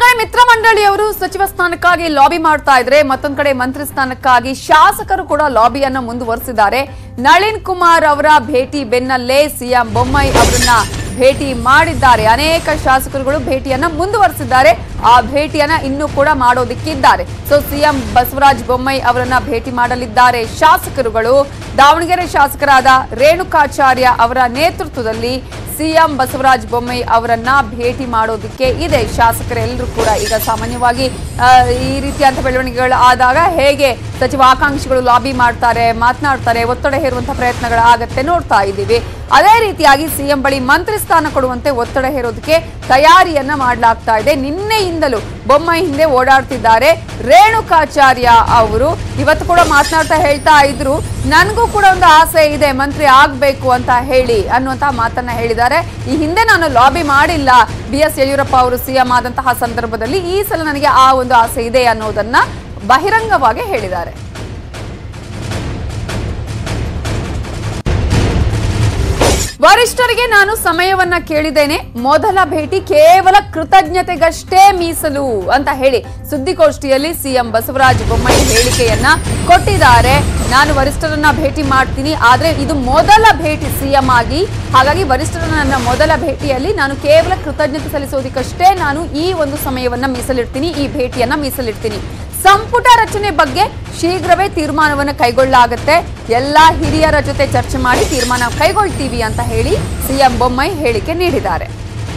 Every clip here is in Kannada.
ಕಡೆ ಮಿತ್ರ ಮಂಡಳಿಯವರು ಸಚಿವ ಸ್ಥಾನಕ್ಕಾಗಿ ಲಾಬಿ ಮಾಡ್ತಾ ಇದ್ರೆ ಮತ್ತೊಂದ್ ಕಡೆ ಮಂತ್ರಿ ಸ್ಥಾನಕ್ಕಾಗಿ ಶಾಸಕರು ಕೂಡ ಲಾಬಿಯನ್ನ ಮುಂದುವರೆಸಿದ್ದಾರೆ ನಳಿನ್ ಕುಮಾರ್ ಅವರ ಭೇಟಿ ಬೆನ್ನಲ್ಲೇ ಸಿಎಂ ಬೊಮ್ಮಾಯಿ ಅವರನ್ನ ಭೇಟಿ ಮಾಡಿದ್ದಾರೆ ಅನೇಕ ಶಾಸಕರುಗಳು ಭೇಟಿಯನ್ನ ಮುಂದುವರೆಸಿದ್ದಾರೆ ಆ ಭೇಟಿಯನ್ನ ಇನ್ನೂ ಕೂಡ ಮಾಡೋದಿಕ್ಕಿದ್ದಾರೆ ಸೊ ಸಿಎಂ ಬಸವರಾಜ ಬೊಮ್ಮಾಯಿ ಅವರನ್ನ ಭೇಟಿ ಮಾಡಲಿದ್ದಾರೆ ಶಾಸಕರುಗಳು ದಾವಣಗೆರೆ ಶಾಸಕರಾದ ರೇಣುಕಾಚಾರ್ಯ ಅವರ ನೇತೃತ್ವದಲ್ಲಿ ಸಿಎಂ ಬಸವರಾಜ ಬೊಮ್ಮಾಯಿ ಅವರನ್ನ ಭೇಟಿ ಮಾಡೋದಕ್ಕೆ ಇದೆ ಶಾಸಕರೆಲ್ಲರೂ ಕೂಡ ಈಗ ಸಾಮಾನ್ಯವಾಗಿ ಆ, ಈ ರೀತಿಯಾದ ಬೆಳವಣಿಗೆಗಳು ಆದಾಗ ಹೇಗೆ ಸಚಿವ ಆಕಾಂಕ್ಷಿಗಳು ಲಾಬಿ ಮಾಡ್ತಾರೆ ಮಾತನಾಡ್ತಾರೆ ಒತ್ತಡ ಹೇರುವಂತಹ ಪ್ರಯತ್ನಗಳು ಆಗತ್ತೆ ನೋಡ್ತಾ ಇದ್ದೀವಿ ಅದೇ ರೀತಿಯಾಗಿ ಸಿಎಂ ಬಳಿ ಮಂತ್ರಿ ಸ್ಥಾನ ಕೊಡುವಂತೆ ಒತ್ತಡ ಹೇರೋದಕ್ಕೆ ತಯಾರಿಯನ್ನ ಮಾಡಲಾಗ್ತಾ ಇದೆ ನಿನ್ನೆಯಿಂದಲೂ ಬೊಮ್ಮಾಯಿ ಹಿಂದೆ ಓಡಾಡ್ತಿದ್ದಾರೆ ರೇಣುಕಾಚಾರ್ಯ ಅವರು ಇವತ್ತು ಕೂಡ ಮಾತನಾಡ್ತಾ ಹೇಳ್ತಾ ಇದ್ರು ನನಗೂ ಕೂಡ ಒಂದು ಆಸೆ ಇದೆ ಮಂತ್ರಿ ಆಗ್ಬೇಕು ಅಂತ ಹೇಳಿ ಅನ್ನುವಂತಹ ಮಾತನ್ನ ಹೇಳಿದ್ದಾರೆ ಈ ಹಿಂದೆ ನಾನು ಲಾಬಿ ಮಾಡಿಲ್ಲ ಬಿ ಎಸ್ ಯಡಿಯೂರಪ್ಪ ಅವರು ಸಿಎಂ ಆದಂತಹ ಸಂದರ್ಭದಲ್ಲಿ ಈ ಸಲ ನನಗೆ ಆ ಒಂದು ಆಸೆ ಇದೆ ಅನ್ನೋದನ್ನ ಬಹಿರಂಗವಾಗಿ ಹೇಳಿದ್ದಾರೆ ವರಿಷ್ಠರಿಗೆ ನಾನು ಸಮಯವನ್ನ ಕೇಳಿದ್ದೇನೆ ಮೊದಲ ಭೇಟಿ ಕೇವಲ ಕೃತಜ್ಞತೆಗಷ್ಟೇ ಮೀಸಲು ಅಂತ ಹೇಳಿ ಸುದ್ದಿಗೋಷ್ಠಿಯಲ್ಲಿ ಸಿಎಂ ಬಸವರಾಜ ಬೊಮ್ಮಾಯಿ ಹೇಳಿಕೆಯನ್ನ ಕೊಟ್ಟಿದ್ದಾರೆ ನಾನು ವರಿಷ್ಠರನ್ನ ಭೇಟಿ ಮಾಡ್ತೀನಿ ಆದ್ರೆ ಇದು ಮೊದಲ ಭೇಟಿ ಸಿಎಂ ಆಗಿ ಹಾಗಾಗಿ ವರಿಷ್ಠರ ನನ್ನ ಮೊದಲ ಭೇಟಿಯಲ್ಲಿ ನಾನು ಕೇವಲ ಕೃತಜ್ಞತೆ ಸಲ್ಲಿಸೋದಕ್ಕಷ್ಟೇ ನಾನು ಈ ಒಂದು ಸಮಯವನ್ನ ಮೀಸಲಿಡ್ತೀನಿ ಈ ಭೇಟಿಯನ್ನ ಮೀಸಲಿಡ್ತೀನಿ ಸಂಪುಟ ರಚನೆ ಬಗ್ಗೆ ಶೀಘ್ರವೇ ತೀರ್ಮಾನವನ್ನು ಕೈಗೊಳ್ಳಲಾಗುತ್ತೆ ಎಲ್ಲಾ ಹಿರಿಯರ ಜೊತೆ ಚರ್ಚೆ ಮಾಡಿ ತೀರ್ಮಾನ ಕೈಗೊಳ್ತೀವಿ ಅಂತ ಹೇಳಿ ಸಿಎಂ ಬೊಮ್ಮಾಯಿ ಹೇಳಿಕೆ ನೀಡಿದ್ದಾರೆ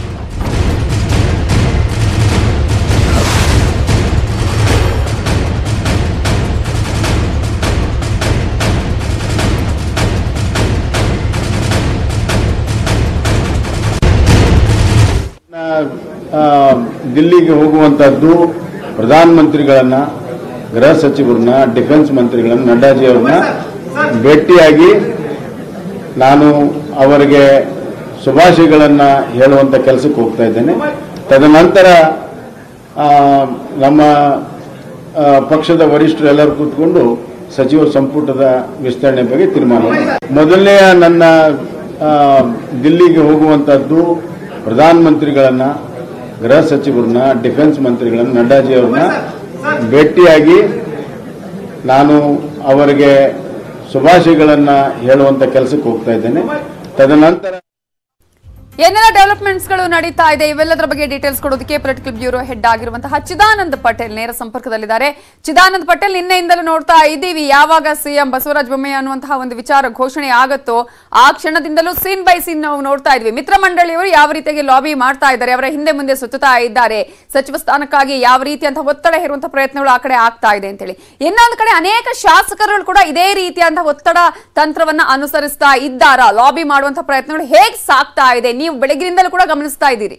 ಆ, ದಿಲ್ಲಿಗೆ ಹೋಗುವಂತದ್ದು ಪ್ರಧಾನಮಂತ್ರಿಗಳನ್ನ ಗೃಹ ಸಚಿವರನ್ನ ಡಿಫೆನ್ಸ್ ಮಂತ್ರಿಗಳನ್ನ ನಡ್ಡಾಜಿ ಅವ್ರನ್ನ ಭೇಟಿಯಾಗಿ ನಾನು ಅವರಿಗೆ ಶುಭಾಶಯಗಳನ್ನ ಹೇಳುವಂತ ಕೆಲಸಕ್ಕೆ ಹೋಗ್ತಾ ಇದ್ದೇನೆ ತದನಂತರ ಆ, ನಮ್ಮ ಆ, ಪಕ್ಷದ ವರಿಷ್ಠರು ಎಲ್ಲರೂ ಕೂತ್ಕೊಂಡು ಸಚಿವ ಸಂಪುಟದ ವಿಸ್ತರಣೆ ಬಗ್ಗೆ ತೀರ್ಮಾನ ಮಾಡಿ. ಮೊದಲನೆಯ ನನ್ನ ಆ, ದಿಲ್ಲಿಗೆ ಹೋಗುವಂತದ್ದು ಪ್ರಧಾನಮಂತ್ರಿಗಳನ್ನ ಗೃಹ ಸಚಿವರನ್ನ ಡಿಫೆನ್ಸ್ ಮಂತ್ರಿಗಳನ್ನ ನಡ್ಡಾಜಿ ಅವ್ರನ್ನ ಭೇಟಿಯಾಗಿ ನಾನು ಅವರಿಗೆ ಶುಭಾಶಯಗಳನ್ನ ಹೇಳುವಂತ ಕೆಲಸಕ್ಕೆ ಹೋಗ್ತಾ ಇದ್ದೇನೆ ತದನಂತರ ಏನೆಲ್ಲ ಡೆವಲಪ್ಮೆಂಟ್ಸ್ ಗಳು ನಡೀತಾ ಇದೆ ಇವೆಲ್ಲದರ ಬಗ್ಗೆ ಡೀಟೇಲ್ಸ್ ಕೊಡೋದಕ್ಕೆ ಪೊಲಿಟಿಕಲ್ ಬ್ಯೂರೋ ಹೆಡ್ ಆಗಿರುವಂತಹ ಚಿದಾನಂದ್ ಪಟೇಲ್ ನೇರ ಸಂಪರ್ಕದಲ್ಲಿದ್ದಾರೆ ಚಿದಾನಂದ್ ಪಟೇಲ್ ನಿನ್ನೆಯಿಂದಲೂ ನೋಡ್ತಾ ಇದ್ದೀವಿ ಯಾವಾಗ ಸಿಎಂ ಬಸವರಾಜ ಬೊಮ್ಮಾಯಿ ಅನ್ನುವಂತಹ ಒಂದು ವಿಚಾರ ಘೋಷಣೆ ಆಗುತ್ತೋ ಆ ಕ್ಷಣದಿಂದಲೂ ಸೀನ್ ಬೈ ಸೀನ್ ನಾವು ನೋಡ್ತಾ ಇದ್ವಿ ಮಿತ್ರ ಮಂಡಳಿಯವರು ಯಾವ ರೀತಿಯಾಗಿ ಲಾಬಿ ಮಾಡ್ತಾ ಇದ್ದಾರೆ ಅವರ ಹಿಂದೆ ಮುಂದೆ ಸುತ್ತುತ್ತಾ ಇದ್ದಾರೆ ಸಚಿವ ಸ್ಥಾನಕ್ಕಾಗಿ ಯಾವ ರೀತಿಯಂತಹ ಒತ್ತಡ ಹೇರುವಂತಹ ಪ್ರಯತ್ನಗಳು ಆ ಕಡೆ ಆಗ್ತಾ ಇದೆ ಅಂತೇಳಿ ಇನ್ನೊಂದು ಕಡೆ ಅನೇಕ ಶಾಸಕರುಗಳು ಕೂಡ ಇದೇ ರೀತಿಯಾದಂತಹ ಒತ್ತಡ ತಂತ್ರವನ್ನ ಅನುಸರಿಸ್ತಾ ಇದ್ದಾರಾ ಲಾಬಿ ಮಾಡುವಂತಹ ಪ್ರಯತ್ನಗಳು ಹೇಗೆ ಸಾಗ್ತಾ ಇದೆ ನೀವು ಬೆಳಗ್ಗಿನಿಂದಲೂ ಕೂಡ ಗಮನಿಸ್ತಾ ಇದ್ದೀರಿ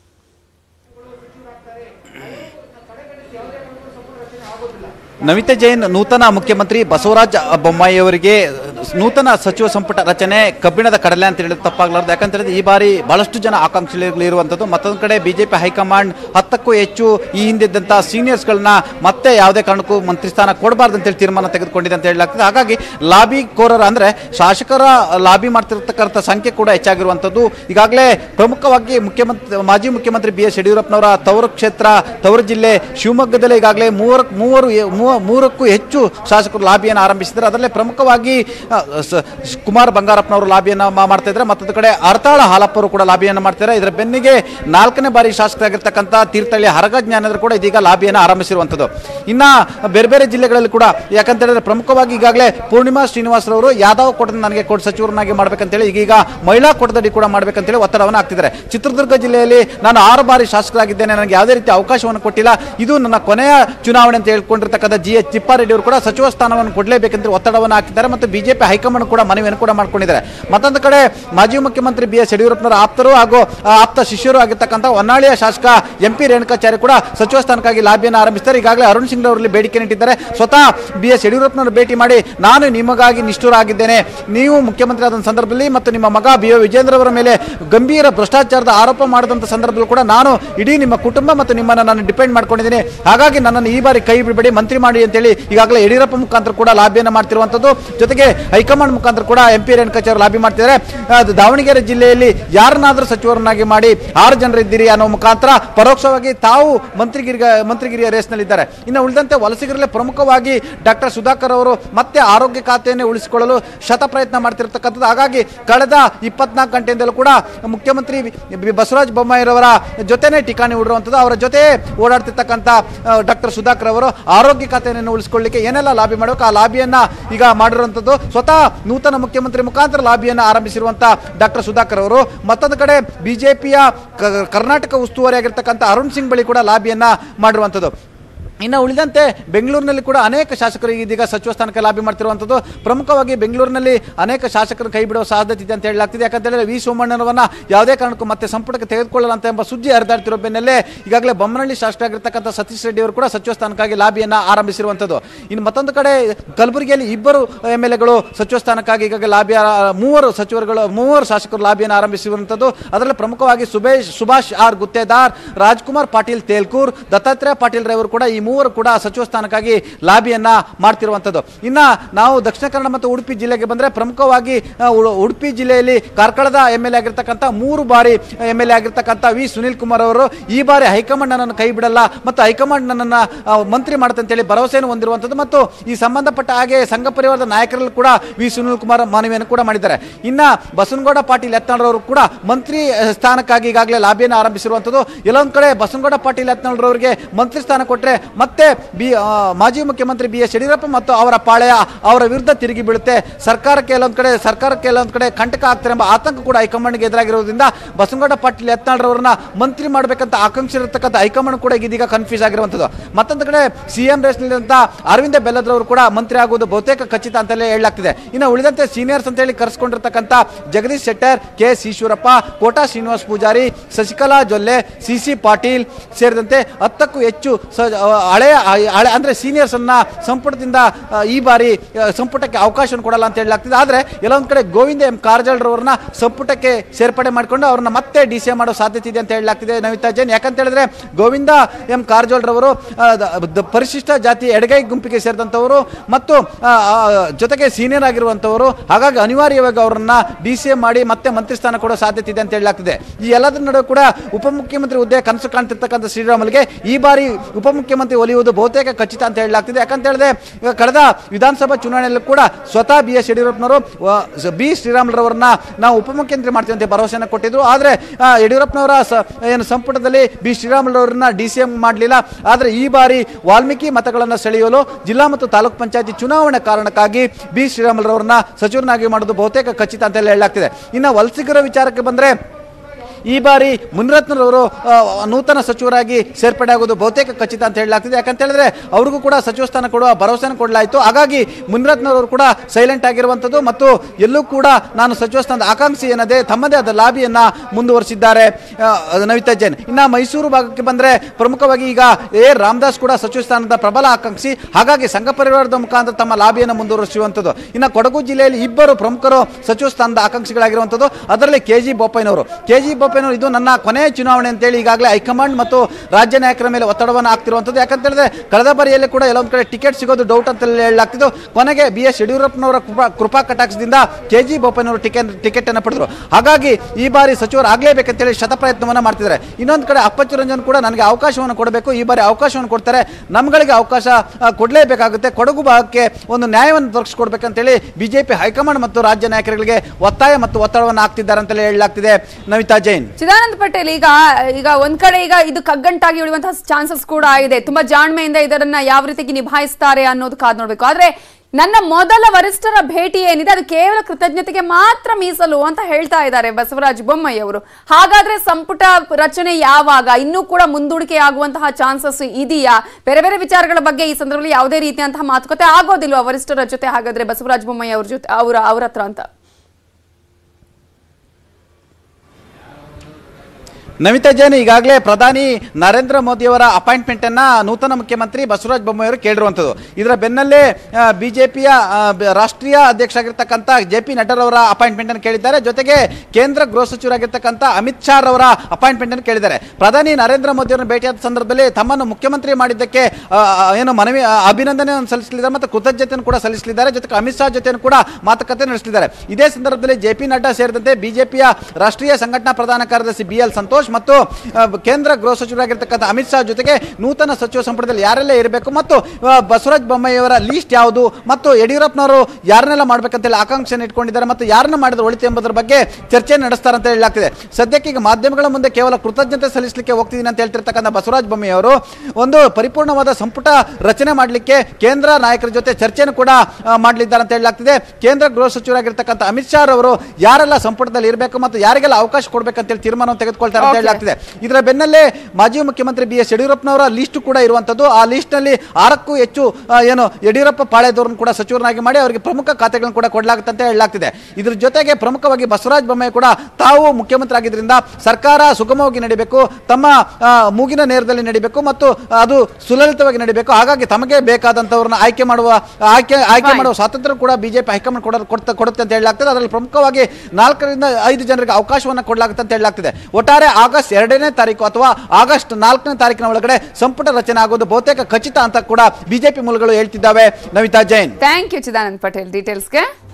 ನಮಿತಾ ಜೈನ್ ನೂತನ ಮುಖ್ಯಮಂತ್ರಿ ಬಸವರಾಜ ಬೊಮ್ಮಾಯಿ ಅವರಿಗೆ ನೂತನ ಸಚಿವ ಸಂಪುಟ ರಚನೆ ಕಬ್ಬಿಣದ ಕಡಲೆ ಅಂತ ಹೇಳಿದ್ರೆ ತಪ್ಪಾಗಲಾರ್ದು ಯಾಕಂತ ಹೇಳಿದ್ರೆ ಈ ಬಾರಿ ಬಹಳಷ್ಟು ಜನ ಆಕಾಂಕ್ಷಿಗಳಿರುವಂಥದ್ದು ಮತ್ತೊಂದು ಕಡೆ ಬಿಜೆಪಿ ಹೈಕಮಾಂಡ್ ಹತ್ತಕ್ಕೂ ಹೆಚ್ಚು ಈ ಹಿಂದಿದ್ದಂಥ ಸೀನಿಯರ್ಸ್ಗಳನ್ನ ಮತ್ತೆ ಯಾವುದೇ ಕಾರಣಕ್ಕೂ ಮಂತ್ರಿ ಸ್ಥಾನ ಕೊಡಬಾರ್ದು ಅಂತೇಳಿ ತೀರ್ಮಾನ ತೆಗೆದುಕೊಂಡಿದೆ ಅಂತ ಹೇಳಲಾಗ್ತದೆ ಹಾಗಾಗಿ ಲಾಬಿ ಕೋರರ ಅಂದ್ರೆ ಶಾಸಕರ ಲಾಬಿ ಮಾಡ್ತಿರ್ತಕ್ಕಂಥ ಸಂಖ್ಯೆ ಕೂಡ ಹೆಚ್ಚಾಗಿರುವಂಥದ್ದು ಈಗಾಗಲೇ ಪ್ರಮುಖವಾಗಿ ಮುಖ್ಯಮಂತ್ರಿ ಮಾಜಿ ಮುಖ್ಯಮಂತ್ರಿ ಬಿ ಎಸ್ ಯಡಿಯೂರಪ್ಪನವರ ತವರು ಕ್ಷೇತ್ರ ತವರು ಜಿಲ್ಲೆ ಶಿವಮೊಗ್ಗದಲ್ಲಿ ಈಗಾಗಲೇ ಮೂವರು ಮೂವರು ಮೂವ- ಮೂರಕ್ಕೂ ಹೆಚ್ಚು ಶಾಸಕರು ಲಾಬಿಯನ್ನು ಆರಂಭಿಸಿದ್ದಾರೆ ಅದರಲ್ಲೇ ಪ್ರಮುಖವಾಗಿ ಆ, ಸ- ಶ- ಕುಮಾರ್ ಬಂಗಾರಪ್ಪನವರು ಲಾಬಿಯನ್ನು ಮಾ- ಮಾಡ್ತಾ ಇದ್ದಾರೆ ಮತ್ತೊಂದು ಕಡೆ ಅರ್ತಾಳ ಹಾಲಪ್ಪರು ಕೂಡ ಲಾಬಿಯನ್ನು ಮಾಡ್ತಾರೆ ಇದರ ಬೆನ್ನಿಗೆ ನಾಲ್ಕನೇ ಬಾರಿ ಶಾಸಕರಾಗಿರ್ತಕ್ಕಂಥ ತೀರ್ಥಹಳ್ಳಿ ಹರಗ ಜ್ಞಾನೇಂದ್ರ ಕೂಡ ಇದೀಗ ಲಾಬಿಯನ್ನು ಆರಂಭಿಸಿರುವಂಥದ್ದು ಇನ್ನ ಬೇರೆ ಬೇರೆ ಜಿಲ್ಲೆಗಳಲ್ಲಿ ಕೂಡ ಯಾಕಂತ ಹೇಳಿದ್ರೆ ಪ್ರಮುಖವಾಗಿ ಈಗಾಗಲೇ ಪೂರ್ಣಿಮಾ ಶ್ರೀನಿವಾಸರವರು ಯಾದವ್ ಕೊಡದ ನನಗೆ ಕೊಟ್ಟು ಸಚಿವರನ್ನಾಗಿ ಮಾಡ್ಬೇಕಂತೇಳಿ ಈಗೀಗ ಮಹಿಳಾ ಕೊಡದಡಿ ಕೂಡ ಮಾಡ್ಬೇಕಂತೇಳಿ ಒತ್ತಡವನ್ನು ಹಾಕ್ತಿದ್ದಾರೆ ಚಿತ್ರದುರ್ಗ ಜಿಲ್ಲೆಯಲ್ಲಿ ನಾನು ಆರು ಬಾರಿ ಶಾಸಕರಾಗಿದ್ದೇನೆ ನನಗೆ ಯಾವುದೇ ರೀತಿ ಅವಕಾಶವನ್ನು ಕೊಟ್ಟಿಲ್ಲ ಇದು ನನ್ನ ಕೊನೆಯ ಚುನಾವಣೆ ಅಂತ ಹೇಳ್ಕೊಂಡಿರ್ತಕ್ಕಂಥ ಜಿ ಎಚ್ ತಿಪ್ಪಾರೆಡ್ಡಿ ಅವರು ಕೂಡ ಸಚಿವ ಸ್ಥಾನವನ್ನು ಕೊಡಲೇಬೇಕಂತ ಒತ್ತಡವನ್ನು ಹಾಕಿದ್ದಾರೆ ಮತ್ತು ಬಿಜೆಪಿ ಹೈಕಮಾಂಡ್ ಕೂಡ ಮನವಿಯನ್ನು ಕೂಡ ಮಾಡ್ಕೊಂಡಿದ್ದಾರೆ ಮತ್ತೊಂದು ಕಡೆ ಮಾಜಿ ಮುಖ್ಯಮಂತ್ರಿ ಬಿ ಎಸ್ ಯಡಿಯೂರಪ್ಪನವರ ಆಪ್ತರು ಹಾಗೂ ಆ, ಆಪ್ತ ಶಿಷ್ಯರು ಆಗಿರ್ತಕ್ಕಂಥ ಹೊನ್ನಾಳಿಯ ಶಾಸಕ ಎಂ ಪಿ ರೇಣುಕಾಚಾರ್ಯ ಕೂಡ ಸಚಿವ ಸ್ಥಾನಕ್ಕಾಗಿ ಲಾಬಿಯನ್ನು ಆರಂಭಿಸಿದ್ದಾರೆ ಈಗಾಗಲೇ ಅರುಣ್ ಸಿಂಗ್ ಅವರಲ್ಲಿ ಬೇಡಿಕೆ ನೀಡಿದ್ದಾರೆ ಸ್ವತಃ ಬಿ ಎಸ್ ಯಡಿಯೂರಪ್ಪನವರು ಭೇಟಿ ಮಾಡಿ ನಾನು ನಿಮಗಾಗಿ ನಿಷ್ಠುರ ಆಗಿದ್ದೇನೆ ನೀವು ಮುಖ್ಯಮಂತ್ರಿ ಆದ ಸಂದರ್ಭದಲ್ಲಿ ಮತ್ತು ನಿಮ್ಮ ಮಗ ಬಿ ಒ ವಿಜೇಂದ್ರ ಅವರ ಮೇಲೆ ಗಂಭೀರ ಭ್ರಷ್ಟಾಚಾರದ ಆರೋಪ ಮಾಡಿದಂಥ ಸಂದರ್ಭದಲ್ಲೂ ಕೂಡ ನಾನು ಇಡೀ ನಿಮ್ಮ ಕುಟುಂಬ ಮತ್ತು ನಿಮ್ಮನ್ನು ನಾನು ಡಿಪೆಂಡ್ ಮಾಡ್ಕೊಂಡಿದ್ದೀನಿ ಹಾಗಾಗಿ ನನ್ನನ್ನು ಈ ಬಾರಿ ಕೈ ಬಿಡಬೇಡಿ ಮಂತ್ರಿ ಮಾಡಿ ಅಂತೇಳಿ ಈಗಾಗಲೇ ಯಡಿಯೂರಪ್ಪ ಮುಖಾಂತರ ಕೂಡ ಲಾಬಿಯನ್ನು ಮಾಡ್ತಿರುವಂಥದ್ದು ಜೊತೆಗೆ ಹೈಕಮಾಂಡ್ ಮುಖಾಂತರ ಕೂಡ ಎಂ ಪಿ ರೇಣುಕಾಚಾರ್ಯ ಅವರು ಲಾಬಿ ಮಾಡ್ತಿದ್ದಾರೆ ಅದು ದಾವಣಗೆರೆ ಜಿಲ್ಲೆಯಲ್ಲಿ ಯಾರನ್ನಾದ್ರೂ ಸಚಿವರನ್ನಾಗಿ ಮಾಡಿ ಆರು ಜನರು ಇದ್ದೀರಿ ಅನ್ನೋ ಮುಖಾಂತರ ಪರೋಕ್ಷವಾಗಿ ತಾವು ಮಂತ್ರಿಗಿರಿ ಮಂತ್ರಿಗಿರಿಯ ರೇಸ್ನಲ್ಲಿದ್ದಾರೆ ಇನ್ನು ಉಳಿದಂತೆ ವಲಸಿಗರಲ್ಲಿ ಪ್ರಮುಖವಾಗಿ ಡಾಕ್ಟರ್ ಸುಧಾಕರ್ ಅವರು ಮತ್ತೆ ಆರೋಗ್ಯ ಖಾತೆಯನ್ನೇ ಉಳಿಸಿಕೊಳ್ಳಲು ಶತ ಪ್ರಯತ್ನ ಮಾಡ್ತಿರ್ತಕ್ಕಂಥದ್ದು ಹಾಗಾಗಿ ಕಳೆದ ಇಪ್ಪತ್ನಾಲ್ಕು ಗಂಟೆಯಿಂದಲೂ ಕೂಡ ಮುಖ್ಯಮಂತ್ರಿ ಬಿ- ಬಸವರಾಜ ಬೊಮ್ಮಾಯಿರವರ ಜೊತೆನೇ ಠಿಕಾಣಿ ಹೂಡಿರುವಂಥದ್ದು ಅವರ ಜೊತೆ ಓಡಾಡ್ತಿರ್ತಕ್ಕಂಥ ಡಾಕ್ಟರ್ ಸುಧಾಕರ್ ಅವರು ಆರೋಗ್ಯ ಖಾತೆಯನ್ನು ಉಳಿಸಿಕೊಳ್ಳಿಕ್ಕೆ ಏನೆಲ್ಲ ಲಾಬಿ ಮಾಡಬೇಕು ಆ ಲಾಬಿಯನ್ನ ಈಗ ಮಾಡಿರುವಂಥದ್ದು ಸ್ವತಃ ನೂತನ ಮುಖ್ಯಮಂತ್ರಿ ಮುಖಾಂತರ ಲಾಬಿಯನ್ನು ಆರಂಭಿಸಿರುವಂಥ ಡಾಕ್ಟರ್ ಸುಧಾಕರ್ ಅವರು ಮತ್ತೊಂದು ಕಡೆ ಬಿಜೆಪಿಯ ಕರ್ನಾಟಕ ಉಸ್ತುವಾರಿ ಆಗಿರ್ತಕ್ಕಂಥ ಅರುಣ್ ಸಿಂಗ್ ಬಳಿ ಕೂಡ ಲಾಬಿಯನ್ನ ಮಾಡಿರುವಂಥದ್ದು ಇನ್ನು ಉಳಿದಂತೆ ಬೆಂಗಳೂರಿನಲ್ಲಿ ಕೂಡ ಅನೇಕ ಶಾಸಕರು ಇದೀಗ ಸಚಿವ ಸ್ಥಾನಕ್ಕೆ ಲಾಬಿ ಮಾಡ್ತಿರುವಂಥದ್ದು ಪ್ರಮುಖವಾಗಿ ಬೆಂಗಳೂರಿನಲ್ಲಿ ಅನೇಕ ಶಾಸಕರು ಕೈ ಬಿಡುವ ಸಾಧ್ಯತೆ ಇದೆ ಅಂತ ಹೇಳಲಾಗ್ತಿದೆ ಯಾಕಂತ ಹೇಳಿದ್ರೆ ವಿ ಸೋಮಣ್ಣನವನ್ನ ಯಾವುದೇ ಕಾರಣಕ್ಕೂ ಮತ್ತೆ ಸಂಪುಟಕ್ಕೆ ತೆಗೆದುಕೊಳ್ಳಲ್ಲ ಅಂತ ಎಂಬ ಸುದ್ದಿ ಹರಿದಾಡ್ತಿರೋ ಬೆನ್ನಲ್ಲೇ ಈಗಾಗಲೇ ಬೊಮ್ಮನಹಳ್ಳಿ ಶಾಸಕರಾಗಿರ್ತಕ್ಕಂಥ ಸತೀಶ್ ರೆಡ್ಡಿ ಅವರು ಕೂಡ ಸಚಿವ ಸ್ಥಾನಕ್ಕಾಗಿ ಲಾಬಿಯನ್ನ ಆರಂಭಿಸಿರುವಂಥದ್ದು ಇನ್ನು ಮತ್ತೊಂದು ಕಡೆ ಕಲಬುರಗಿಯಲ್ಲಿ ಇಬ್ಬರು ಎಮ್ ಎಲ್ ಎಗಳು ಸಚಿವ ಸ್ಥಾನಕ್ಕಾಗಿ ಈಗಾಗಲೇ ಲಾಬಿ ಆ- ಮೂವರು ಸಚಿವರುಗಳು ಮೂವರು ಶಾಸಕರು ಲಾಬಿಯನ್ನು ಆರಂಭಿಸಿರುವಂಥದ್ದು ಅದರಲ್ಲಿ ಪ್ರಮುಖವಾಗಿ ಸುಬೇಶ್ ಸುಭಾಷ್ ಆರ್ ಗುತ್ತೇದಾರ್ ರಾಜ್ಕುಮಾರ್ ಪಾಟೀಲ್ ತೇಲ್ಕೂರ್ ದತ್ತಾತ್ರೇಯ ಪಾಟೀಲ್ ರವರು ಕೂಡ ಈ ಮೂವರು ಕೂಡ ಸಚಿವ ಸ್ಥಾನಕ್ಕಾಗಿ ಲಾಬಿಯನ್ನ ಮಾಡ್ತಿರುವಂಥದ್ದು ಇನ್ನ ನಾವು ದಕ್ಷಿಣ ಕನ್ನಡ ಮತ್ತು ಉಡುಪಿ ಜಿಲ್ಲೆಗೆ ಬಂದ್ರೆ ಪ್ರಮುಖವಾಗಿ ಆ, ಉ- ಉಡುಪಿ ಜಿಲ್ಲೆಯಲ್ಲಿ ಕಾರ್ಕಳದ ಎಮ್ ಎಲ್ ಎ ಆಗಿರ್ತಕ್ಕಂಥ ಮೂರು ಬಾರಿ ಎಮ್ ಎಲ್ ಎ ಆಗಿರ್ತಕ್ಕಂಥ ವಿ ಸುನಿಲ್ ಕುಮಾರ್ ಅವರು ಈ ಬಾರಿ ಹೈಕಮಾಂಡ್ ನನ್ನನ್ನು ಕೈ ಬಿಡಲ್ಲ ಮತ್ತು ಹೈಕಮಾಂಡ್ ನನ್ನನ್ನು ಆ, ಮಂತ್ರಿ ಮಾಡುತ್ತೆ ಅಂತೇಳಿ ಭರವಸೆಯನ್ನು ಹೊಂದಿರುವಂಥದ್ದು ಮತ್ತು ಈ ಸಂಬಂಧಪಟ್ಟ ಹಾಗೆ ಸಂಘ ಪರಿವಾರದ ನಾಯಕರಲ್ಲಿ ಕೂಡ ವಿ ಸುನಿಲ್ ಕುಮಾರ್ ಮನವಿಯನ್ನು ಕೂಡ ಮಾಡಿದ್ದಾರೆ ಇನ್ನ ಬಸವನಗೌಡ ಪಾಟೀಲ್ ಯತ್ನಾಳ್ರವರು ಕೂಡ ಮಂತ್ರಿ ಆ, ಸ್ಥಾನಕ್ಕಾಗಿ ಈಗಾಗಲೇ ಲಾಬಿಯನ್ನು ಆರಂಭಿಸಿರುವಂಥದ್ದು ಎಲ್ಲೊಂದು ಕಡೆ ಬಸವನಗೌಡ ಪಾಟೀಲ್ ಯತ್ನಾಳ್ರವರಿಗೆ ಮಂತ್ರಿ ಸ್ಥಾನ ಕೊಟ್ಟರೆ ಮತ್ತೆ ಬಿ ಆ, ಮಾಜಿ ಮುಖ್ಯಮಂತ್ರಿ ಬಿ ಎಸ್ ಯಡಿಯೂರಪ್ಪ ಮತ್ತು ಅವರ ಪಾಳೆಯ ಅವರ ವಿರುದ್ಧ ತಿರುಗಿ ಬೀಳುತ್ತೆ ಸರ್ಕಾರಕ್ಕೆ ಎಲ್ಲೊಂದು ಕಡೆ ಸರ್ಕಾರಕ್ಕೆ ಎಲ್ಲೊಂದು ಕಡೆ ಕಂಟಕ ಆಗ್ತಾರೆ ಎಂಬ ಆತಂಕ ಕೂಡ ಹೈಕಮಾಂಡ್ಗೆ ಎದುರಾಗಿರೋದ್ರಿಂದ ಬಸವನಗೌಡ ಪಾಟೀಲ್ ಯತ್ನಾಳ್ರವರನ್ನ ಮಂತ್ರಿ ಮಾಡಬೇಕಂತ ಆಕಾಂಕ್ಷೆ ಇರತಕ್ಕಂಥ ಹೈಕಮಾಂಡ್ ಕೂಡ ಇದೀಗ ಕನ್ಫ್ಯೂಸ್ ಆಗಿರುವಂಥದ್ದು ಮತ್ತೊಂದು ಕಡೆ ಸಿಎಂ ರೇಸ್ನಲ್ಲಿರುವಂಥ ಅರವಿಂದ ಬೆಲ್ಲದ್ರವರು ಕೂಡ ಮಂತ್ರಿ ಆಗುವುದು ಬಹುತೇಕ ಖಚಿತ ಅಂತಲೇ ಹೇಳಲಾಗ್ತಿದೆ ಇನ್ನು ಉಳಿದಂತೆ ಸೀನಿಯರ್ಸ್ ಅಂತ ಹೇಳಿ ಕರೆಸ್ಕೊಂಡಿರ್ತಕ್ಕಂಥ Jagadish Shettar K S Eshwarappa Kota Srinivas Poojari Shashikala Jolle C C Patil ಸೇರಿದಂತೆ ಹತ್ತಕ್ಕೂ ಹೆಚ್ಚು ಸ- ಹಳೆಯ ಹಳೆ ಅಂದ್ರೆ ಸೀನಿಯರ್ಸ್ ಅನ್ನ ಸಂಪುಟದಿಂದ ಆ, ಈ ಬಾರಿ ಆ, ಸಂಪುಟಕ್ಕೆ ಅವಕಾಶವನ್ನು ಕೊಡಲ್ಲ ಅಂತ ಹೇಳಲಾಗ್ತಿದೆ ಆದ್ರೆ ಎಲ್ಲೊಂದ್ ಕಡೆ ಗೋವಿಂದ ಎಂ ಕಾರಜೋಳರವ್ರನ್ನ ಸಂಪುಟಕ್ಕೆ ಸೇರ್ಪಡೆ ಮಾಡಿಕೊಂಡು ಅವ್ರನ್ನ ಮತ್ತೆ ಡಿ ಸಿ ಮಾಡೋ ಸಾಧ್ಯತೆ ಇದೆ ಅಂತ ಹೇಳಲಾಗ್ತಿದೆ ನವಿತಾ ಜೈನ್ ಯಾಕಂತ ಹೇಳಿದ್ರೆ ಗೋವಿಂದ ಎಂ ಕಾರಜೋಳರವರು ಆ, ದ- ದ- ಪರಿಶಿಷ್ಟ ಜಾತಿ ಎಡಗೈ ಗುಂಪಿಗೆ ಸೇರಿದಂಥವರು ಮತ್ತು ಆ, ಆ, ಜೊತೆಗೆ ಸೀನಿಯರ್ ಆಗಿರುವಂಥವರು ಹಾಗಾಗಿ ಅನಿವಾರ್ಯವಾಗಿ ಅವರನ್ನ ಡಿ ಸಿ ಮಾಡಿ ಮತ್ತೆ ಮಂತ್ರಿ ಸ್ಥಾನ ಕೊಡೋ ಸಾಧ್ಯತೆ ಇದೆ ಅಂತ ಹೇಳಲಾಗ್ತಿದೆ ಈ ಎಲ್ಲದರ ನಡುವೆ ಕೂಡ ಉಪಮುಖ್ಯಮಂತ್ರಿ ಹುದ್ದೆ ಕನಸು ಕಾಣ್ತಿರ್ತಕ್ಕಂಥ ಶ್ರೀರಾಮುಲ್ಗೆ ಈ ಬಾರಿ ಉಪಮುಖ್ಯಮಂತ್ರಿ ಒಲಿಯುವುದು ಬಹುತೇಕ ಖಚಿತ ಅಂತ ಹೇಳಲಾಗ್ತಿದೆ ಯಾಕಂತ ಹೇಳಿದ್ರೆ ಈಗ ಕಳೆದ ವಿಧಾನಸಭಾ ಚುನಾವಣೆಯಲ್ಲಿ ಕೂಡ ಸ್ವತಃ ಬಿ ಎಸ್ ಯಡಿಯೂರಪ್ಪನವರು ವ- ಸ- ಬಿ ಶ್ರೀರಾಮುಲರವರನ್ನ ನಾವು ಉಪಮುಖ್ಯಮಂತ್ರಿ ಮಾಡ್ತೀವಿ ಅಂತ ಭರವಸೆಯನ್ನು ಕೊಟ್ಟಿದ್ರು ಆದರೆ ಆ, ಯಡಿಯೂರಪ್ಪನವರ ಸ- ಏನು ಸಂಪುಟದಲ್ಲಿ ಬಿ ಶ್ರೀರಾಮುಲವರನ್ನ ಡಿ ಸಿ ಎಂ ಮಾಡಲಿಲ್ಲ ಆದರೆ ಈ ಬಾರಿ ವಾಲ್ಮೀಕಿ ಮತಗಳನ್ನು ಸೆಳೆಯಲು ಜಿಲ್ಲಾ ಮತ್ತು ತಾಲೂಕು ಪಂಚಾಯತಿ ಚುನಾವಣೆ ಕಾರಣಕ್ಕಾಗಿ ಬಿ ಶ್ರೀರಾಮುಲರವರನ್ನ ಸಚಿವರನ್ನಾಗಿ ಮಾಡೋದು ಬಹುತೇಕ ಖಚಿತ ಅಂತ ಹೇಳಲಾಗ್ತಿದೆ ಇನ್ನು ವಲಸಿಗರ ವಿಚಾರಕ್ಕೆ ಬಂದರೆ ಈ ಬಾರಿ ಮುನಿರತ್ನರವರು ಆ, ನೂತನ ಸಚಿವರಾಗಿ ಸೇರ್ಪಡೆ ಆಗೋದು ಬಹುತೇಕ ಖಚಿತ ಅಂತ ಹೇಳಲಾಗ್ತಿದೆ ಯಾಕಂತ ಹೇಳಿದ್ರೆ ಅವ್ರಿಗೂ ಕೂಡ ಸಚಿವ ಸ್ಥಾನ ಕೊಡುವ ಭರವಸೆಯನ್ನು ಕೊಡಲಾಯಿತು ಹಾಗಾಗಿ ಮುನಿರತ್ನರವರು ಕೂಡ ಸೈಲೆಂಟ್ ಆಗಿರುವಂಥದ್ದು ಮತ್ತು ಎಲ್ಲೂ ಕೂಡ ನಾನು ಸಚಿವ ಸ್ಥಾನದ ಆಕಾಂಕ್ಷಿ ಏನದೆ ತಮ್ಮದೇ ಆದ ಲಾಬಿಯನ್ನ ಮುಂದುವರಿಸಿದ್ದಾರೆ ಆ, ನವಿತಾ ಜೈನ್ ಇನ್ನು ಮೈಸೂರು ಭಾಗಕ್ಕೆ ಬಂದರೆ ಪ್ರಮುಖವಾಗಿ ಈಗ ಎ ರಾಮದಾಸ್ ಕೂಡ ಸಚಿವ ಸ್ಥಾನದ ಪ್ರಬಲ ಆಕಾಂಕ್ಷಿ ಹಾಗಾಗಿ ಸಂಘ ಪರಿವಾರದ ಮುಖಾಂತರ ತಮ್ಮ ಲಾಬಿಯನ್ನು ಮುಂದುವರಿಸುವಂಥದ್ದು ಇನ್ನು ಕೊಡಗು ಜಿಲ್ಲೆಯಲ್ಲಿ ಇಬ್ಬರು ಪ್ರಮುಖರು ಸಚಿವ ಸ್ಥಾನದ ಆಕಾಂಕ್ಷಿಗಳಾಗಿರುವಂಥದ್ದು ಅದರಲ್ಲಿ ಕೆ ಜಿ ಬೋಪಯ್ಯನವರು ಕೆ ಜಿ ಬೋಪಯ್ಯನವರು ಇದು ನನ್ನ ಕೊನೆಯ ಚುನಾವಣೆ ಅಂತೇಳಿ ಈಗಾಗಲೇ ಹೈಕಮಾಂಡ್ ಮತ್ತು ರಾಜ್ಯ ನಾಯಕರ ಮೇಲೆ ಒತ್ತಡವನ್ನು ಹಾಕ್ತಿರುವಂಥದ್ದು ಯಾಕಂತ ಹೇಳಿದ್ರೆ ಕಳೆದ ಬಾರಿಯಲ್ಲಿ ಕೂಡ ಎಲ್ಲೊಂದು ಕಡೆ ಟಿಕೆಟ್ ಸಿಗೋದು ಡೌಟ್ ಅಂತ ಹೇಳಲಾಗ್ತಿದ್ದು ಕೊನೆಗೆ ಬಿ ಎಸ್ ಯಡಿಯೂರಪ್ಪನವರ ಕೃಪಾ ಕೃಪಾ ಕಟಾಕ್ಷದಿಂದ ಕೆ ಜಿ ಬೋಪಯ್ಯನವರು ಟಿಕೆಟ್ ಟಿಕೆಟ್ ಅನ್ನು ಪಡೆದರು ಹಾಗಾಗಿ ಈ ಬಾರಿ ಸಚಿವರು ಆಗಲೇಬೇಕಂತೇಳಿ ಶತ ಪ್ರಯತ್ನವನ್ನು ಮಾಡ್ತಿದ್ದಾರೆ ಇನ್ನೊಂದು ಕಡೆ ಅಪ್ಪಚ್ಚು ರಂಜನ್ ಕೂಡ ನನಗೆ ಅವಕಾಶವನ್ನು ಕೊಡಬೇಕು ಈ ಬಾರಿ ಅವಕಾಶವನ್ನು ಕೊಡ್ತಾರೆ ನಮ್ಗಳಿಗೆ ಅವಕಾಶ ಆ, ಕೊಡಲೇಬೇಕಾಗುತ್ತೆ ಕೊಡಗು ಭಾಗಕ್ಕೆ ಒಂದು ನ್ಯಾಯವನ್ನು ದೊರಕಿಸ್ಕೊಡ್ಬೇಕಂತೇಳಿ ಬಿಜೆಪಿ ಹೈಕಮಾಂಡ್ ಮತ್ತು ರಾಜ್ಯ ನಾಯಕರುಗಳಿಗೆ ಒತ್ತಾಯ ಮತ್ತು ಒತ್ತಡವನ್ನು ಹಾಕ್ತಿದ್ದಾರೆ ಅಂತಲೇ ಹೇಳಲಾಗ್ತಿದೆ ನವಿತಾ ಜೈನ್ ಚಿದಾನಂದ ಪಟೇಲ್ ಈಗ ಈಗ ಒಂದ್ ಕಡೆ ಈಗ ಇದು ಕಗ್ಗಂಟಾಗಿ ಉಳಿಯುವಂತಹ ಚಾನ್ಸಸ್ ಕೂಡ ಇದೆ ತುಂಬಾ ಜಾಣ್ಮೆಯಿಂದ ಇದನ್ನ ಯಾವ ರೀತಿಗೆ ನಿಭಾಯಿಸ್ತಾರೆ ಅನ್ನೋದು ಕಾದ್ ನೋಡ್ಬೇಕು ಆದ್ರೆ ನನ್ನ ಮೊದಲ ವರಿಷ್ಠರ ಭೇಟಿ ಏನಿದೆ ಅದು ಕೇವಲ ಕೃತಜ್ಞತೆಗೆ ಮಾತ್ರ ಮೀಸಲು ಅಂತ ಹೇಳ್ತಾ ಇದ್ದಾರೆ ಬಸವರಾಜ ಬೊಮ್ಮಾಯಿ ಅವರು ಹಾಗಾದ್ರೆ ಸಂಪುಟ ರಚನೆ ಯಾವಾಗ ಇನ್ನೂ ಕೂಡ ಮುಂದೂಡಿಕೆ ಆಗುವಂತಹ ಚಾನ್ಸಸ್ ಇದೆಯಾ ಬೇರೆ ಬೇರೆ ವಿಚಾರಗಳ ಬಗ್ಗೆ ಈ ಸಂದರ್ಭದಲ್ಲಿ ಯಾವುದೇ ರೀತಿಯಂತಹ ಮಾತುಕತೆ ಆಗೋದಿಲ್ವಾ ವರಿಷ್ಠರ ಜೊತೆ ಹಾಗಾದ್ರೆ ಬಸವರಾಜ ಬೊಮ್ಮಾಯಿ ಅವ್ರ ಜೊತೆ ಅವರ ಅವ್ರ ಹತ್ರ ಅಂತ ನಮಿತಾ ಜೈನ್ ಈಗಾಗಲೇ ಪ್ರಧಾನಿ ನರೇಂದ್ರ ಮೋದಿಯವರ ಅಪಾಯಿಂಟ್ಮೆಂಟ್ ಅನ್ನ ನೂತನ ಮುಖ್ಯಮಂತ್ರಿ ಬಸವರಾಜ ಬೊಮ್ಮಾಯಿ ಅವರು ಕೇಳಿರುವಂಥದ್ದು ಇದರ ಬೆನ್ನಲ್ಲೇ ಬಿಜೆಪಿಯ ರಾಷ್ಟ್ರೀಯ ಅಧ್ಯಕ್ಷ ಆಗಿರ್ತಕ್ಕಂಥ ಜೆ ಪಿ ನಡ್ಡರವರ ಅಪಾಯಿಂಟ್ಮೆಂಟ್ ಅನ್ನು ಕೇಳಿದ್ದಾರೆ ಜೊತೆಗೆ ಕೇಂದ್ರ ಗೃಹ ಸಚಿವರಾಗಿರ್ತಕ್ಕಂಥ ಅಮಿತ್ ಶಾ ಅವರ ಅಪಾಯಿಂಟ್ಮೆಂಟ್ ಅನ್ನು ಕೇಳಿದ್ದಾರೆ ಪ್ರಧಾನಿ ನರೇಂದ್ರ ಮೋದಿ ಅವರನ್ನು ಭೇಟಿಯಾದ ಸಂದರ್ಭದಲ್ಲಿ ತಮ್ಮನ್ನು ಮುಖ್ಯಮಂತ್ರಿ ಮಾಡಿದ್ದಕ್ಕೆ ಆ, ಆ, ಏನು ಮನವಿ ಆ, ಅಭಿನಂದನೆಯನ್ನು ಸಲ್ಲಿಸಲಿದ್ದಾರೆ ಮತ್ತು ಕೃತಜ್ಞತೆಯನ್ನು ಕೂಡ ಸಲ್ಲಿಸಲಿದ್ದಾರೆ ಜೊತೆಗೆ ಅಮಿತ್ ಶಾ ಜೊತೆಯನ್ನು ಕೂಡ ಮಾತುಕತೆ ನಡೆಸಲಿದ್ದಾರೆ ಇದೇ ಸಂದರ್ಭದಲ್ಲಿ ಜೆ ಪಿ ನಡ್ಡಾ ಸೇರಿದಂತೆ ಬಿಜೆಪಿಯ ರಾಷ್ಟ್ರೀಯ ಸಂಘಟನಾ ಪ್ರಧಾನ ಕಾರ್ಯದರ್ಶಿ ಬಿ ಎಲ್ ಸಂತೋಷ್ ಮತ್ತು ಆ, ಕೇಂದ್ರ ಗೃಹ ಸಚಿವರಾಗಿರ್ತಕ್ಕಂಥ ಅಮಿತ್ ಶಾ ಜೊತೆಗೆ ನೂತನ ಸಚಿವ ಸಂಪುಟದಲ್ಲಿ ಯಾರೆಲ್ಲ ಇರಬೇಕು ಮತ್ತು ಆ, ಬಸವರಾಜ ಬೊಮ್ಮಾಯಿಯವರ ಲೀಸ್ಟ್ ಯಾವುದು ಮತ್ತು ಯಡಿಯೂರಪ್ಪನವರು ಯಾರನ್ನೆಲ್ಲ ಮಾಡ್ಬೇಕಂತೇಳಿ ಆಕಾಂಕ್ಷೆಯನ್ನು ಇಟ್ಕೊಂಡಿದ್ದಾರೆ ಮತ್ತು ಯಾರನ್ನ ಮಾಡಿದ್ರೆ ಒಳಿತು ಎಂಬುದರ ಬಗ್ಗೆ ಚರ್ಚೆ ನಡೆಸ್ತಾರೆ ಅಂತ ಹೇಳಲಾಗ್ತಿದೆ ಸದ್ಯಕ್ಕೆ ಈಗ ಮಾಧ್ಯಮಗಳ ಮುಂದೆ ಕೇವಲ ಕೃತಜ್ಞತೆ ಸಲ್ಲಿಸಲಿಕ್ಕೆ ಹೋಗ್ತಿದ್ದೀನಿ ಅಂತ ಹೇಳ್ತಿರ್ತಕ್ಕಂಥ ಬಸವರಾಜ ಬೊಮ್ಮಾಯಿ ಅವರು ಒಂದು ಪರಿಪೂರ್ಣವಾದ ಸಂಪುಟ ರಚನೆ ಮಾಡಲಿಕ್ಕೆ ಕೇಂದ್ರ ನಾಯಕರ ಜೊತೆ ಚರ್ಚೆಯನ್ನು ಕೂಡ ಆ, ಮಾಡಲಿದ್ದಾರೆ ಅಂತ ಹೇಳಲಾಗ್ತಿದೆ ಕೇಂದ್ರ ಗೃಹ ಸಚಿವರಾಗಿರ್ತಕ್ಕಂಥ ಅಮಿತ್ ಶಾ ಅವರು ಯಾರೆಲ್ಲ ಸಂಪುಟದಲ್ಲಿ ಇರಬೇಕು ಮತ್ತು ಯಾರಿಗೆಲ್ಲ ಅವಕಾಶ ಕೊಡಬೇಕಂತೇಳಿ ತೀರ್ಮಾನವನ್ನು ತೆಗೆದುಕೊಳ್ತಾರೆ ಅಂತ Okay. ಹೇಳಲಾಗ್ತಿದೆ ಇದರ ಬೆನ್ನಲ್ಲೇ ಮಾಜಿ ಮುಖ್ಯಮಂತ್ರಿ ಬಿ ಎಸ್ ಯಡಿಯೂರಪ್ಪನವರ ಲಿಸ್ಟ್ ಕೂಡ ಇರುವಂತದ್ದು ಆ ಲಿಸ್ಟ್ ನಲ್ಲಿ ಆರಕ್ಕೂ ಹೆಚ್ಚು ಆ, ಏನು ಯಡಿಯೂರಪ್ಪ ಪಾಳೆದವರನ್ನು ಕೂಡ ಸಚಿವರನ್ನಾಗಿ ಮಾಡಿ ಅವರಿಗೆ ಪ್ರಮುಖ ಖಾತೆಗಳನ್ನು ಕೂಡ ಕೊಡಲಾಗುತ್ತೆ ಅಂತ ಹೇಳಲಾಗ್ತಿದೆ ಇದ್ರ ಜೊತೆಗೆ ಪ್ರಮುಖವಾಗಿ ಬಸವರಾಜ ಬೊಮ್ಮಾಯಿ ಕೂಡ ತಾವು ಮುಖ್ಯಮಂತ್ರಿ ಆಗಿದ್ದರಿಂದ ಸರ್ಕಾರ ಸುಗಮವಾಗಿ ನಡಿಬೇಕು ತಮ್ಮ ಆ, ಮೂಗಿನ ನೇರದಲ್ಲಿ ನಡಿಬೇಕು ಮತ್ತು ಅದು ಸುಲಲಿತವಾಗಿ ನಡಿಬೇಕು ಹಾಗಾಗಿ ತಮಗೆ ಬೇಕಾದಂತವ್ರನ್ನ ಆಯ್ಕೆ ಮಾಡುವ ಆಯ್ಕೆ ಆಯ್ಕೆ Fine. ಮಾಡುವ ಸ್ವಾತಂತ್ರ್ಯ ಕೂಡ ಬಿಜೆಪಿ ಹೈಕಮಾಂಡ್ ಕೊಡ ಕೊಡ್ತಾ ಕೊಡುತ್ತೆ ಅಂತ ಹೇಳಲಾಗ್ತದೆ ಅದರಲ್ಲಿ ಪ್ರಮುಖವಾಗಿ ನಾಲ್ಕರಿಂದ ಐದು ಜನರಿಗೆ ಅವಕಾಶವನ್ನು ಕೊಡಲಾಗುತ್ತೆ ಅಂತ ಹೇಳಲಾಗ್ತದೆ ಒಟ್ಟಾರೆ ಆಗಸ್ಟ್ ಎರಡನೇ ತಾರೀಕು ಅಥವಾ ಆಗಸ್ಟ್ ನಾಲ್ಕನೇ ತಾರೀಕಿನ ಒಳಗಡೆ ಸಂಪುಟ ರಚನೆ ಆಗೋದು ಬಹುತೇಕ ಖಚಿತ ಅಂತ ಕೂಡ ಬಿಜೆಪಿ ಮೂಲಗಳು ಹೇಳ್ತಿದ್ದಾವೆ ನವಿತಾ ಜೈನ್ ಥ್ಯಾಂಕ್ ಯು ಚಿದಾನಂದ್ ಪಟೇಲ್ ಡೀಟೇಲ್ಸ್ಗೆ